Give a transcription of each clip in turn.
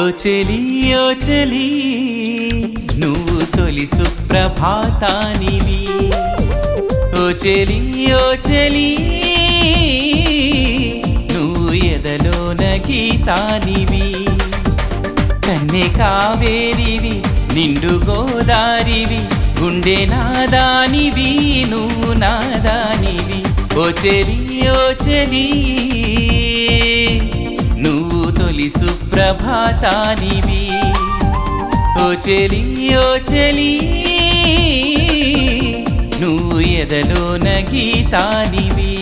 ఓ చెలి ఓ చెలి నువ్వు తొలి సుప్రభాతానివి ఓ చెలి ఓ చెలి నువ్వు ఎదలోన గీతానివి కన్నె కావేరివి నిండు గోదారివి గుండె నాదానివి నువ్వు నాదానివి ఓ చెలి ఓ చెలి నువ్వు తొలి సుప్రభాతానివి ఓ చెలి ఓ చెలి నువ్వు ఎదలోన గీతానివి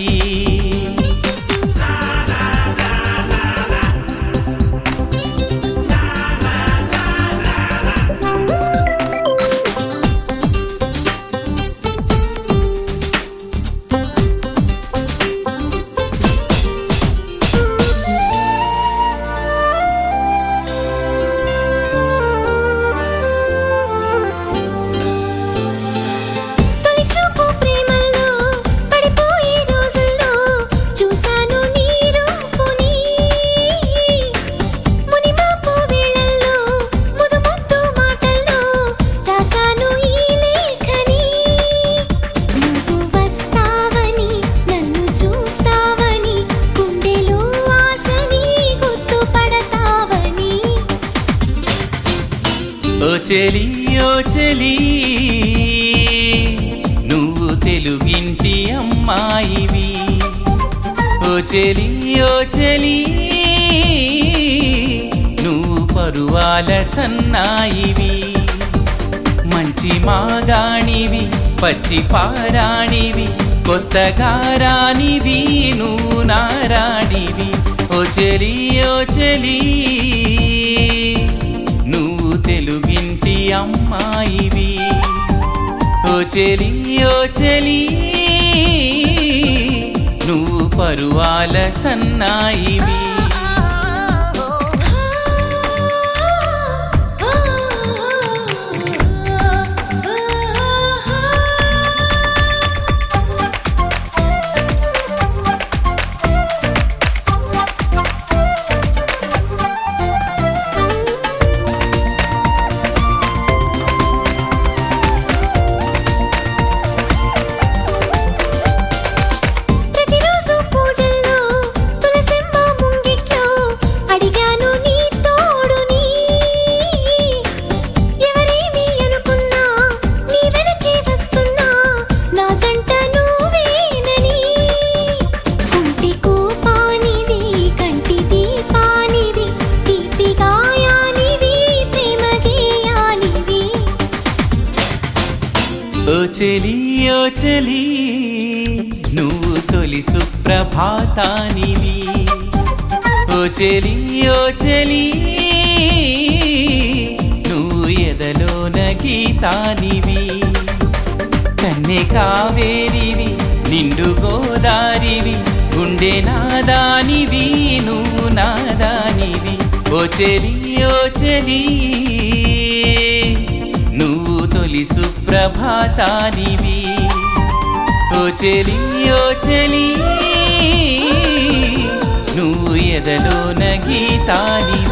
తొలి చూపు ప్రేమల్లో పడిపోయే రోజుల్లో చూశాను నీ రూపుని మునిమాపు వేళల్లో ముదు ముద్దు మాటల్లో రాశాను ఈ లేఖని నువ్వు వస్తావని నన్ను చూస్తావని గుండెలో ఆశని గుర్తుపడతావని ఓ చెలి ఓ చెలి నువ్వు తెలుగింటి అమ్మాయివి ఓ చెలి ఓ చెలి నువ్వు పరువాల సన్నాయివి మంచి మాగాణివి పచ్చి పారాణివి కొత్తగా రానివి నువ్వు నారాణివి ఓ చెలి ఓ చెలి నువ్వు తెలుగింటి అమ్మాయివి ఓ చెలి ఓ చెలి నువ్వు పరువాల సన్నాయివి ప్రతిరోజు పూజల్లో తులసమ్మ ముంగిట్లో అడిగాను నీ తోడుని ఎవరేమి అనుకున్నా నీ వెనకే వస్తున్నా నా జంట నువ్వేనని కుంటి కూపానివి కంటి దీపానివి తీపి గాయానివి ప్రేమ గేయానివి ఓ చెలి ఓ చెలి నువ్వు తొలి సుప్రభాతానివి ఓ చెలి ఓ చెలి నువ్వు ఎదలోన గీతానివి కన్నె కావేరివి నిండు గోదారివి గుండె నాదానివి నువ్వు నాదానివి ఓ చెలి ఓ చెలి నువ్వు తొలి సుప్రభాతానివి ఓ చెలి ఓ చెలి నువ్వు ఎదలోన గీతానివి